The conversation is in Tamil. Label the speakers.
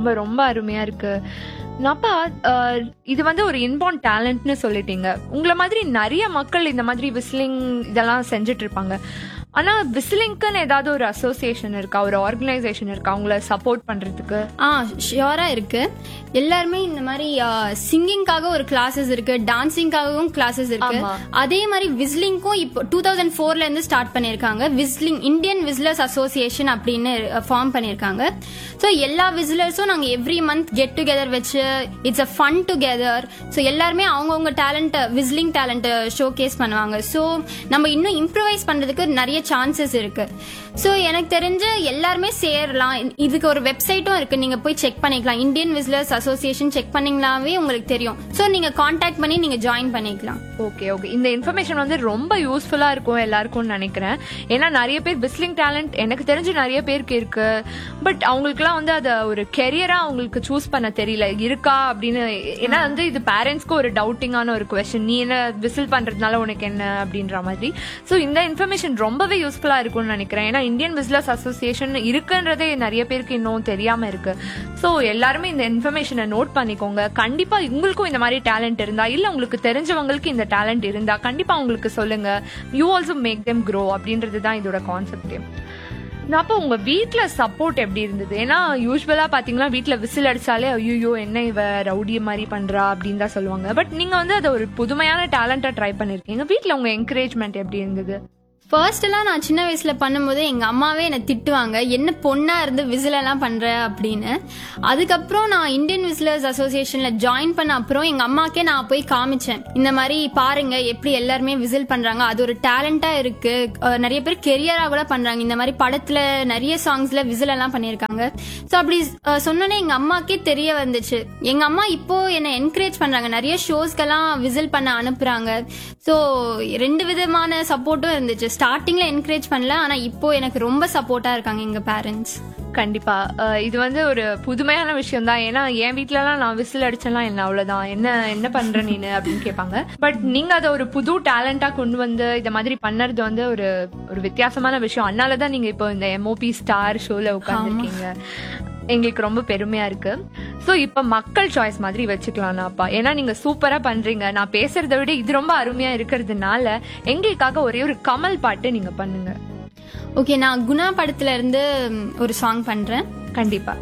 Speaker 1: ரொம்ப ரொம்ப அருமையா இருக்கு அப்பா அஹ், இது வந்து ஒரு இன்பார்ன் டேலண்ட்னு சொல்லிட்டீங்க உங்களை மாதிரி நிறைய மக்கள் இந்த மாதிரி விசிலிங் இதெல்லாம் செஞ்சுட்டு இருப்பாங்க ஆனா விசிலிங்க்குன்னு ஏதாவது ஒரு அசோசியேஷன் இருக்கா ஒரு ஆர்கனைசேஷன் இருக்கா அவங்கள சப்போர்ட் பண்றதுக்கு
Speaker 2: ஆ ஷியோரா இருக்கு எல்லாருமே இந்த மாதிரி சிங்கிங்காக ஒரு கிளாஸஸ் இருக்கு டான்சிங்காகவும் கிளாஸஸ் இருக்கு
Speaker 1: ஆமா.
Speaker 2: அதே மாதிரி விஸ்லிங்க்கும் இப்போ டூ தௌசண்ட் ஃபோர்ல இருந்து ஸ்டார்ட் பண்ணிருக்காங்க விஸ்லிங் இந்தியன் விஸ்லர்ஸ் அசோசியேஷன் அப்படின்னு ஃபார்ம் பண்ணிருக்காங்க ஸோ எல்லா விசிலர்ஸும் நாங்க எவ்ரி மந்த் கெட் டுகெதர் வச்சு it's a fun together so எல்லாருமே அவங்கவுங்க talent whistling talent showcase பண்ணுவாங்க ஸோ நம்ம இன்னும் இம்ப்ரூவைஸ் பண்றதுக்கு நிறைய சான்சஸ் இருக்கு ஸோ எனக்கு தெரிஞ்சு எல்லாருமே சேரலாம் இதுக்கு ஒரு வெப்சைட்டும் இருக்கு நீங்க போய் செக் பண்ணிக்கலாம் இந்தியன் விசிலர்ஸ் அசோசியேஷன் செக் பண்ணீங்களாவே உங்களுக்கு தெரியும் ஸோ நீங்க காண்டாக்ட் பண்ணி நீங்க ஜாயின் பண்ணிக்கலாம்
Speaker 1: ஓகே ஓகே இந்த இன்ஃபர்மேஷன் வந்து ரொம்ப யூஸ்ஃபுல்லா இருக்கும் எல்லாருக்கும்னு நினைக்கிறேன் ஏன்னா நிறைய பேர் விஸ்லிங் டேலண்ட் எனக்கு தெரிஞ்சு நிறைய பேருக்கு இருக்கு பட் அவங்களுக்குலாம் வந்து அதை ஒரு கெரியரா அவங்களுக்கு சூஸ் பண்ண தெரியல இருக்கா அப்படின்னு ஏன்னா வந்து இது பேரண்ட்ஸ்க்கு ஒரு டவுட்டிங்கான ஒரு கொஸ்டின் நீ என்ன விசில் பண்றதுனால உனக்கு என்ன அப்படின்ற மாதிரி ஸோ இந்த இன்ஃபர்மேஷன் ரொம்பவே யூஸ்ஃபுல்லா இருக்கும்னு நினைக்கிறேன் ஏன்னா இந்தியன் விசிலர்ஸ் அசோசியேஷன் இருக்குன்றதே நிறைய பேருக்கு இன்னும் தெரியாம இருக்கு ஸோ எல்லாருமே இந்த இன்ஃபர்மேஷனை நோட் பண்ணிக்கோங்க கண்டிப்பா உங்களுக்கும் இந்த மாதிரி டேலண்ட் இருந்தா இல்ல உங்களுக்கு தெரிஞ்சவங்களுக்கு இந்த டேலண்ட் இருந்தா கண்டிப்பா உங்களுக்கு சொல்லுங்க you also make them grow அப்படின்றது தான் இதோட கான்செப்டே அப்போ உங்க வீட்ல சப்போர்ட் எப்படி இருந்தது ஏன்னா யூஸ்வலா பாத்தீங்கன்னா வீட்ல விசில் அடிச்சாலே ஐயோ என்ன இவ ரவுடி மாதிரி பண்றா அப்படின்னு தான் சொல்லுவாங்க பட் நீங்க வந்து அதை ஒரு புதுமையான டேலண்டா ட்ரை பண்ணிருக்கீங்க வீட்ல உங்க என்கரேஜ்மெண்ட் எப்படி இருந்தது
Speaker 2: ஃபர்ஸ்ட் எல்லாம் நான் சின்ன வயசுல பண்ணும்போது எங்க அம்மாவே என்னை திட்டுவாங்க என்ன பொண்ணா இருந்து விசில் எல்லாம் பண்ற அப்படின்னு அதுக்கப்புறம் நான் இந்தியன் விசிலர்ஸ் அசோசியேஷன்ல ஜாயின் பண்ண அப்புறம் எங்க அம்மாக்கே நான் போய் காமிச்சேன் இந்த மாதிரி பாருங்க எப்படி எல்லாருமே விசில் பண்றாங்க அது ஒரு டேலண்டா இருக்கு அஹ் நிறைய பேர் கெரியரா கூட பண்றாங்க இந்த மாதிரி படத்துல நிறைய சாங்ஸ்ல விசில் எல்லாம் பண்ணிருக்காங்க ஸோ அப்படி அஹ், சொன்னோன்னே எங்க அம்மாக்கே தெரிய வந்துச்சு எங்க அம்மா இப்போ என்னை என்கரேஜ் பண்றாங்க நிறைய ஷோஸ்க்கெல்லாம் விசில் பண்ண அனுப்புறாங்க ஸோ ரெண்டு விதமான சப்போர்ட்டும் இருந்துச்சு ஸ்டார்டிங்ல என்கரேஜ் பண்ணல ஆனா இப்போ எனக்கு ரொம்ப சப்போர்ட்டா இருக்காங்க எங்க பேரண்ட்ஸ்
Speaker 1: கண்டிப்பா அஹ் இது வந்து ஒரு புதுமையான விஷயம் தான் ஏன்னா என் வீட்ல எல்லாம் நான் விசில் அடிச்சேன்லாம் என்ன அவ்வளவுதான் என்ன என்ன பண்ற நீனு அப்படின்னு கேட்பாங்க பட் நீங்க அதை ஒரு புது டேலண்டா கொண்டு வந்து இந்த மாதிரி பண்ணறது வந்து ஒரு ஒரு வித்தியாசமான விஷயம் அதனாலதான் நீங்க இப்போ இந்த எம்ஓபி ஸ்டார் ஷோல உட்காந்துருக்கீங்க எங்களுக்கு ரொம்ப பெருமையா இருக்கு சோ இப்ப மக்கள் சாய்ஸ் மாதிரி வச்சுக்கலாம்னாப்பா ஏன்னா நீங்க சூப்பரா பண்றீங்க நான் பேசுறதை விட இது ரொம்ப அருமையா இருக்கிறதுனால எங்களுக்காக ஒரே ஒரு கமல் பாட்டு நீங்க பண்ணுங்க
Speaker 2: ஓகே நான் குணா படத்துல இருந்து ம், ஒரு சாங் பண்றேன்
Speaker 1: கண்டிப்பா